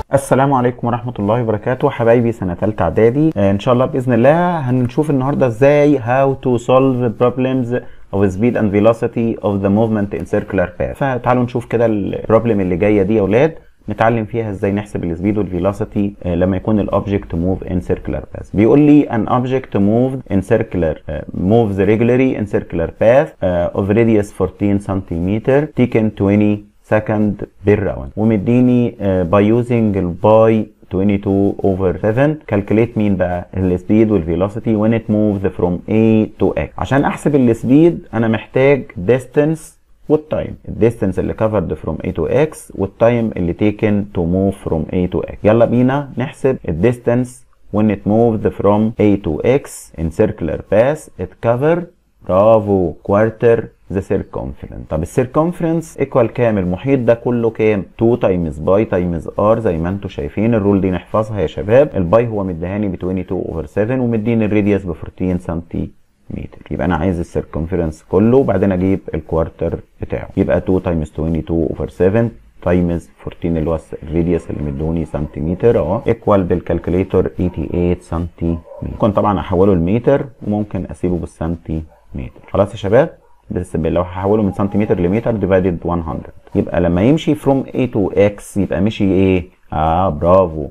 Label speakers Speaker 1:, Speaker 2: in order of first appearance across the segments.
Speaker 1: السلام عليكم ورحمة الله وبركاته حبايبي سنة تالتة إعدادي آه، إن شاء الله بإذن الله هنشوف النهاردة إزاي how to solve problems of speed and velocity of the movement in circular path فتعالوا نشوف كده البروبلم اللي جاية دي يا أولاد نتعلم فيها ازاي نحسب السبيد والفيلوسيتي لما يكون الاوبجكت موف ان سيركلر باث بيقول لي an object moved in circular uh, moves regularly in circular path uh, of radius 14 centimeter taken 20 second per round ومديني uh, by using الباي 22 over 7 calculate مين بقى السبيد والفيلوسيتي when it moves from A to X عشان احسب السبيد انا محتاج distance والتايم الديستنس اللي covered from A to X والتايم اللي taken to move from A to X يلا بينا نحسب الديستنس when it moved from A to X in circular path it covered برافو كوارتر ذا circumference طب السيركمفرنس ايكوال كام المحيط ده كله كام 2 تايمز باي تايمز ار زي ما انتم شايفين الرول دي نحفظها يا شباب الباي هو مديهاني ب 22 اوفر 7 ومديني الراديوس ب 14 سنتي متر يبقى انا عايز السيركمفرنس كله وبعدين اجيب الكوارتر بتاعه يبقى 2 تايمز 22 اوفر 7 تايمز 14 اللي هو الراديوس اللي مدوني سنتيمتر اهو ايكوال بالكالكوليتور 88 سنتيمتر ممكن طبعا احوله لمتر وممكن اسيبه بالسنتيمتر خلاص يا شباب بس لو هحوله من سنتيمتر لمتر ديفايدد 100 يبقى لما يمشي فروم A to X يبقى مشي ايه اه برافو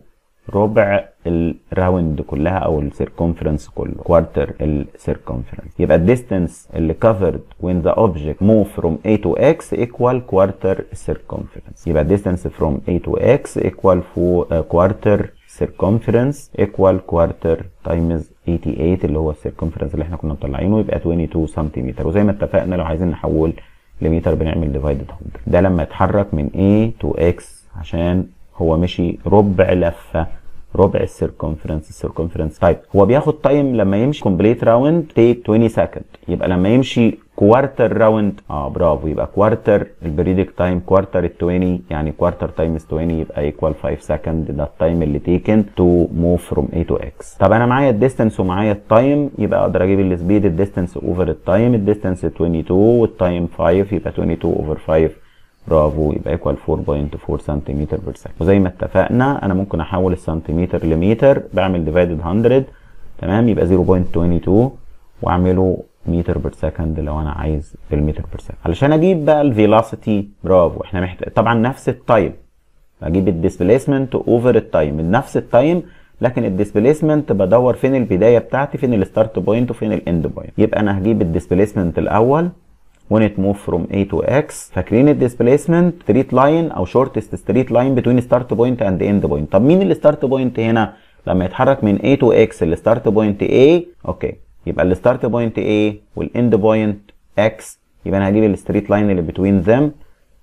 Speaker 1: ربع الراوند كلها او السيركمفرنس كله كوارتر السيركمفرنس يبقى الديستنس اللي covered when the object move from A to X equal quarter circumference يبقى الديستنس from A to X equal for uh, quarter circumference equal quarter times 88 اللي هو السيركمفرنس اللي احنا كنا مطلعينه يبقى 22 سنتيمتر وزي ما اتفقنا لو عايزين نحول لمتر بنعمل ديفايدد 100 ده لما يتحرك من A to X عشان هو مشي ربع لفه ربع السيركمفرنس السيركمفرنس طيب هو بياخد تايم لما يمشي كومبليت راوند تيك 20 سكند يبقى لما يمشي كوارتر راوند اه برافو يبقى كوارتر البريدك تايم كوارتر ال 20 يعني كوارتر تايمز 20 يبقى ايكوال 5 سكند ده التايم اللي تيكن تو موف فروم A تو X طب انا معايا الديستنس ومعايا التايم يبقى اقدر اجيب السبيد الديستنس اوفر التايم الديستنس 22 والتايم 5 يبقى 22 اوفر 5 برافو يبقى ايكوال 4.4 سنتيمتر بير سكند وزي ما اتفقنا انا ممكن احول السنتيمتر لمتر بعمل ديفايدد 100 تمام يبقى 0.22 واعمله متر بير سكند لو انا عايز بالمتر بير سكند علشان اجيب بقى الفيلوسيتي برافو احنا محتاج طبعا نفس التايم اجيب الديسبيسمنت اوفر التايم نفس التايم لكن الديسبيسمنت بدور فين البدايه بتاعتي فين الستارت بوينت وفين الاند بوينت يبقى انا هجيب الديسبيسمنت الاول when it move from A to X فاكرين الديسبيسمنت ستريت لاين او شورتست ستريت لاين بتوين ستارت بوينت اند اند بوينت طب مين الستارت بوينت هنا لما يتحرك من A to X الستارت بوينت A اوكي يبقى الستارت بوينت A والاند بوينت X يبقى انا هجيب الستريت لاين اللي بتوين ذم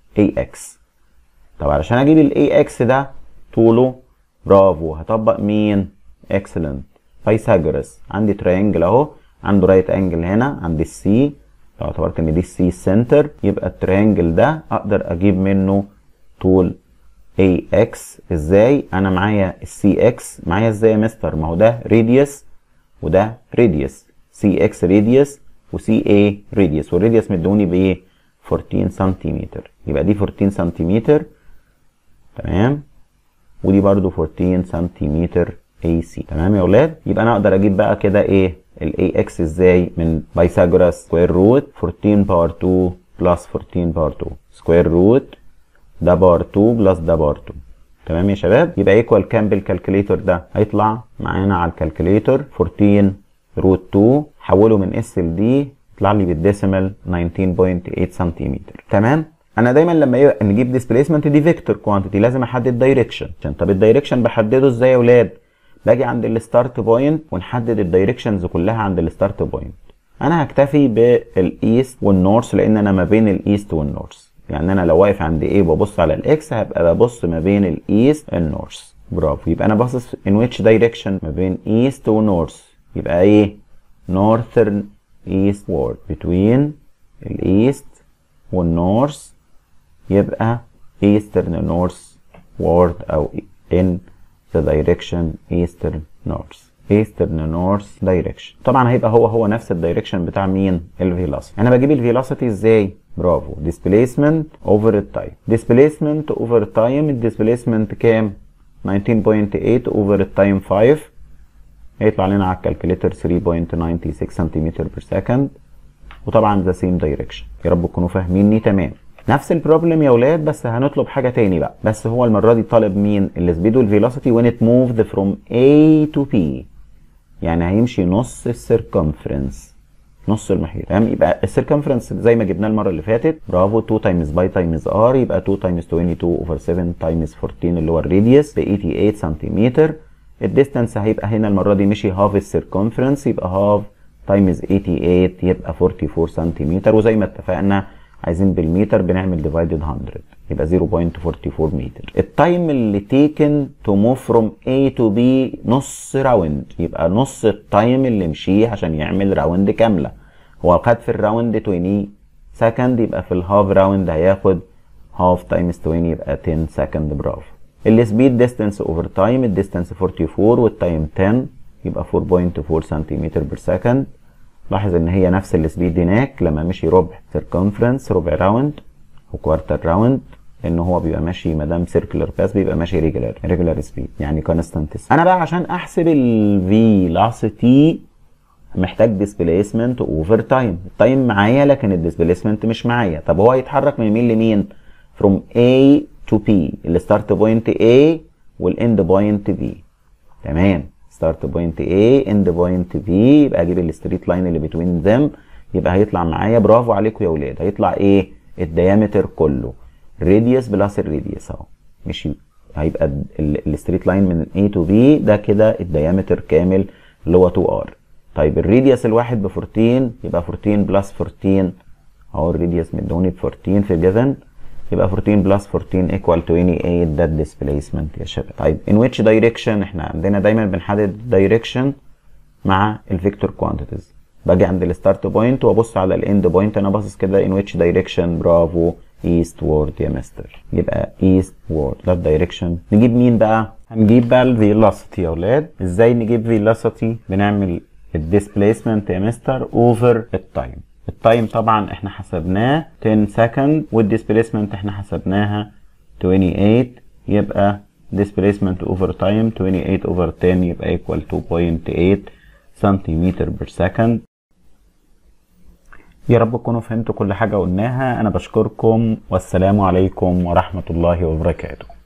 Speaker 1: AX طب علشان اجيب الاي اكس ده طوله برافو هطبق مين اكسلنت فايثاجورس عندي ترينجل اهو عنده رايت انجل هنا عندي السي لو اعتبرت ان دي السي سنتر يبقى الترينجل ده اقدر اجيب منه طول اي اكس ازاي انا معايا السي اكس معايا ازاي يا مستر ما هو ده راديوس وده راديوس سي اكس راديوس وسي اي راديوس والراديوس مدوني بايه 14 سنتيمتر يبقى دي 14 سنتيمتر تمام ودي برضو 14 سنتيمتر اي سي تمام يا اولاد يبقى انا اقدر اجيب بقى كده ايه الاي اكس ازاي من بايثاغورس سكوير روت 14 باور 2 بلس 14 باور 2 سكوير روت ده باور 2 بلس ده باور 2 تمام يا شباب يبقى ايكوال كام بالكالكوليتور ده هيطلع معانا على الكالكوليتور 14 روت 2 حوله من اس ل دي يطلع لي بالديسيمال 19.8 سنتيمتر تمام انا دايما لما نجيب ديسبيسمنت دي فيكتور كوانتيتي لازم احدد دايركشن عشان طب الدايركشن بحدده ازاي يا اولاد باجي عند الستارت بوينت ونحدد الدايركشنز كلها عند الستارت بوينت انا هكتفي بالايست والنورث لان انا ما بين الايست والنورث يعني انا لو واقف عند ايه ببص على الاكس هبقى ببص ما بين الايست والنورث برافو يبقى انا باصص in which direction ما بين east ونورث يبقى ايه northern eastward between الايست والنورث يبقى eastern northward او in the direction eastern north eastern north direction طبعا هيبقى هو هو نفس الدايركشن بتاع مين الفيلوسيتي انا بجيب الفيلوسيتي ازاي برافو displacement over التايم displacement over time الديسبيسمنت كام 19.8 over التايم 5 هيطلع لنا على الكالكوليتر 3.96 سنتيمتر بير سكند وطبعا ذا سيم دايركشن يا رب تكونوا فاهميني تمام نفس البروبلم يا ولاد بس هنطلب حاجه تاني بقى بس هو المره دي طالب مين السبيد والفيلوسيتي when it moved from A to P يعني هيمشي نص السيركمفرنس نص المحيط تمام يبقى السيركمفرنس زي ما جبناه المره اللي فاتت برافو 2 تايمز باي تايمز ار يبقى 2 تايمز 22 اوفر 7 تايمز 14 اللي هو الراديوس ب 88 سنتيمتر الديستانس هيبقى هنا المره دي مشي هاف السيركمفرنس يبقى هاف تايمز 88 يبقى 44 سنتيمتر وزي ما اتفقنا عايزين بالمتر بنعمل ديفايدد 100 يبقى 0.44 متر التايم اللي تيكن تو موف فروم A تو B نص راوند يبقى نص التايم اللي مشيه عشان يعمل راوند كامله هو خد في الراوند 20 سكند يبقى في الهاف راوند هياخد هاف تايمز 20 يبقى 10 سكند برافو السبيد ديستانس اوفر تايم الديستانس 44 والتايم 10 يبقى 4.4 سنتيمتر بير سكند لاحظ ان هي نفس السبيد هناك لما مشي ربع سيركمفرنس ربع راوند وكوارتر راوند ان هو بيبقى ماشي ما دام سيركلر باس بيبقى ماشي ريجولار ريجولار سبيد يعني كونستانت انا بقى عشان احسب الفيلوسيتي محتاج ديسبيسمنت اوفر تايم التايم معايا لكن الديسبيسمنت مش معايا طب هو هيتحرك من مين لمين فروم A to P الستارت بوينت A والاند بوينت B تمام ستارت بوينت A اند بوينت B يبقى اجيب الستريت لاين اللي بتوين ذم يبقى هيطلع معايا برافو عليكم يا ولاد هيطلع ايه الديامتر كله راديوس بلس الراديوس اهو ماشي هيبقى الستريت لاين من A to B ده كده الديامتر كامل اللي هو 2R طيب الراديوس الواحد ب 14 يبقى 14 بلس 14 اهو الراديوس مدوني ب 14 في جيفن يبقى 14 بلس 14 ايكوال 28 ده الديسبيسمنت يا شباب طيب ان ويتش دايركشن احنا عندنا دايما بنحدد الدايركشن مع الفيكتور كوانتيتيز باجي عند الستارت بوينت وابص على الاند بوينت انا باصص كده ان ويتش دايركشن برافو ايست وورد يا مستر يبقى ايست وورد ده الدايركشن نجيب مين بقى هنجيب بقى الفيلوسيتي يا اولاد ازاي نجيب فيلوسيتي بنعمل الديسبيسمنت يا مستر اوفر التايم التايم طبعا احنا حسبناه 10 سكند والديسبيسمنت احنا حسبناها 28 يبقى displacement over time 28 over 10 يبقى equal 2.8 سنتيمتر بير سكند يا رب تكونوا فهمتوا كل حاجة قلناها أنا بشكركم والسلام عليكم ورحمة الله وبركاته